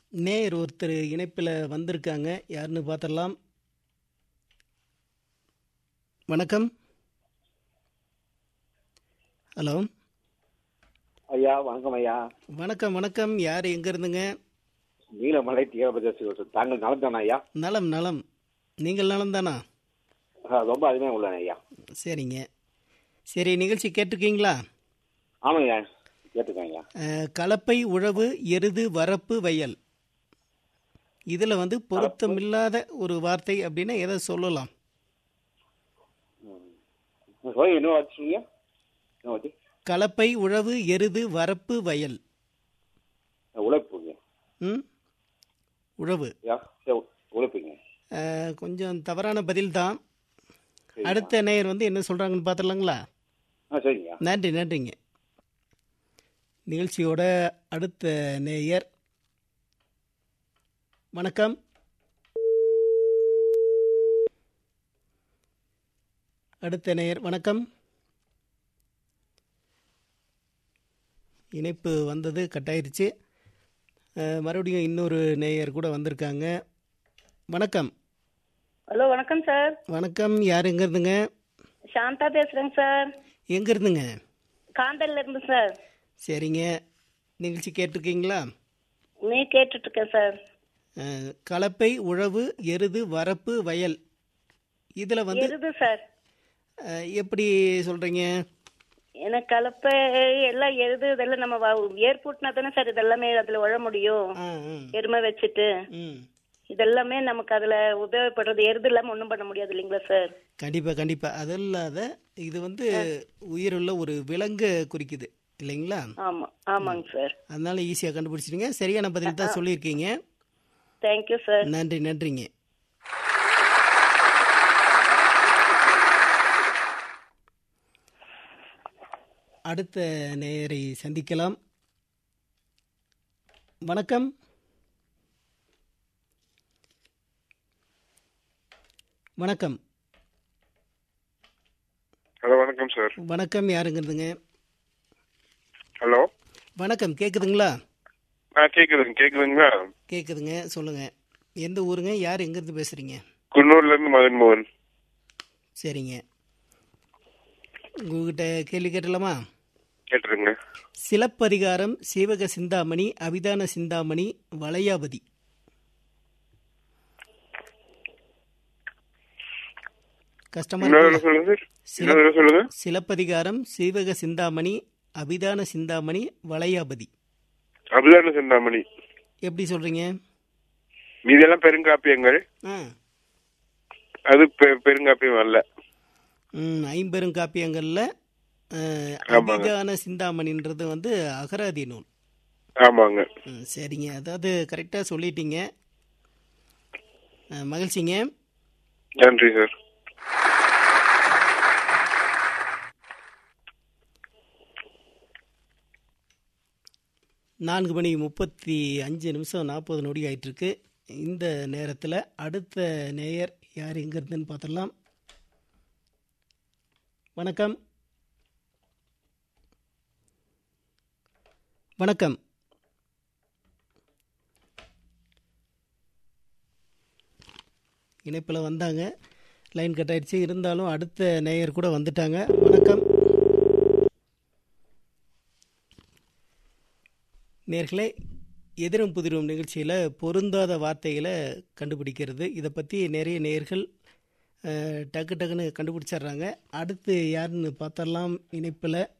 நேயர் ஒருத்தர் இணைப்பில் வந்திருக்காங்க யாருன்னு பார்த்துடலாம் வணக்கம் ஹலோ ஐயா வணக்கம் ஐயா வணக்கம் வணக்கம் யார் எங்கே இருந்துங்க நீலமலை தீவிரபிரதேச தாங்கள் நலந்தானா ஐயா நலம் நலம் நீங்கள் நலம் தானா ஆ, ரொம்ப அருமையாக உள்ளன ஐயா சரிங்க சரி நிகழ்ச்சி கேட்டிருக்கீங்களா ஆமாங்க ஐயா கேட்டுக்கேன் ஐயா அஹ், கலப்பை உழவு எருது வரப்பு வயல் இதில் வந்து பொருத்தமில்லாத ஒரு வார்த்தை அப்படின்னா எதை சொல்லலாம் சொல்லி இன்னும் வச்சுருங்க இன்னும் வச்சு கலப்பை உழவு எருது வரப்பு வயல் உழைப்புங்க ம் உழவு ஐயா சரி உழைப்புங்க அஹ், கொஞ்சம் தவறான பதில் தான் அடுத்த நேயர் வந்து என்ன சொல்கிறாங்கன்னு பார்த்துடலாங்களா ஆ சரிங்க நன்றி நன்றிங்க நிகழ்ச்சியோட அடுத்த நேயர் வணக்கம் அடுத்த நேயர் வணக்கம் இணைப்பு வந்தது கட்டாயிருச்சு அஹ், மறுபடியும் இன்னொரு நேயர் கூட வந்திருக்காங்க வணக்கம் ஹலோ வணக்கம் சார் வணக்கம் யார் எங்க இருந்துங்க சாந்தா பேசுறேங்க சார் எங்க இருந்துங்க காந்தல்ல இருந்து சார் சரிங்க நிகழ்ச்சி கேட்டிருக்கீங்களா நீ கேட்டுட்டு இருக்கேன் சார் அஹ், கலப்பை உழவு எருது வரப்பு வயல் இதில் வந்து எருது சார் அஹ், எப்படி சொல்கிறீங்க எனக்கு கலப்பை எல்லாம் எருது இதெல்லாம் நம்ம வ- ஏர் பூட்டினா தானே சார் இதெல்லாமே அதுல உழ முடியும் ஆ ம் எருமை வச்சுட்டு ம் இதெல்லாமே நமக்கு அதுல உபயோகப்படுறது எருது இல்லாம ஒண்ணும் பண்ண முடியாது இல்லைங்களா சார் கண்டிப்பாக கண்டிப்பாக அது இல்லாத இது வந்து உயிருள்ள ஒரு விலங்கு குறிக்குது இல்லைங்களா ஆமா ஆமாங்க சார் அதனால ஈஸியாக கண்டுபிடிச்சிட்டீங்க சரியான பதில் தான் சொல்லியிருக்கீங்க தேங்க்யூ சார் நன்றி நன்றிங்க அடுத்த நேயரை சந்திக்கலாம் வணக்கம் வணக்கம் ஹலோ வணக்கம் சார் வணக்கம் யாருங்கிறதுங்க ஹலோ வணக்கம் கேட்குதுங்களா ஆ கேக்குதுங்க கேக்குதுங்களா கேட்குதுங்க சொல்லுங்க எந்த ஊருங்க யார் எங்கேருந்து பேசுகிறீங்க குன்னூர்ல இருந்து மதன் மோகன் சரிங்க உங்ககிட்ட கேள்வி கேட்டலாமா கேட்டுருங்க சிலப்பதிகாரம் சீவக சிந்தாமணி அபிதான சிந்தாமணி வளையாபதி கஷ்டமா இன்னொரு இருக்குல்ல? சொல்லுங்க சார் சில- இன்னொரு சொல்லுங்க சிலப்பதிகாரம் சீவக சிந்தாமணி அபிதான சிந்தாமணி வளையாபதி அபிதான சிந்தாமணி எப்படி சொல்றீங்க மீதெல்லாம் பெருங்காப்பியங்கள் ஆ அது பெ- பெருங்காப்பியம் அல்ல ம், ஐம்பெருங்காப்பியங்கள்ல அஹ், ஆமாங்க. அபிதான சிந்தாமணின்றது வந்து அகராதி நூல் ஆமாங்க ம், சரிங்க அதாவது கரெக்டாக சொல்லிட்டீங்க அஹ், மகிழ்ச்சிங்க நன்றி சார் நான்கு மணி முப்பத்தி அஞ்சு நிமிஷம் நாற்பது நொடி ஆயிட்டிருக்கு இந்த நேரத்தில் அடுத்த நேயர் யார் எங்க இருந்துன்னு பார்த்துடலாம் வணக்கம் வணக்கம் இணைப்பில் வந்தாங்க லைன் கட் ஆயிடுச்சு இருந்தாலும் அடுத்த நேயர் கூட வந்துட்டாங்க வணக்கம் நேர்களே எதிரும் புதிரும் நிகழ்ச்சியில் பொருந்தாத வார்த்தைகளை கண்டுபிடிக்கிறது இதை பற்றி நிறைய நேர்கள் அஹ், டக்கு டக்குன்னு கண்டுபிடிச்சிடுறாங்க அடுத்து யாருன்னு பார்த்தரலாம் இணைப்பில்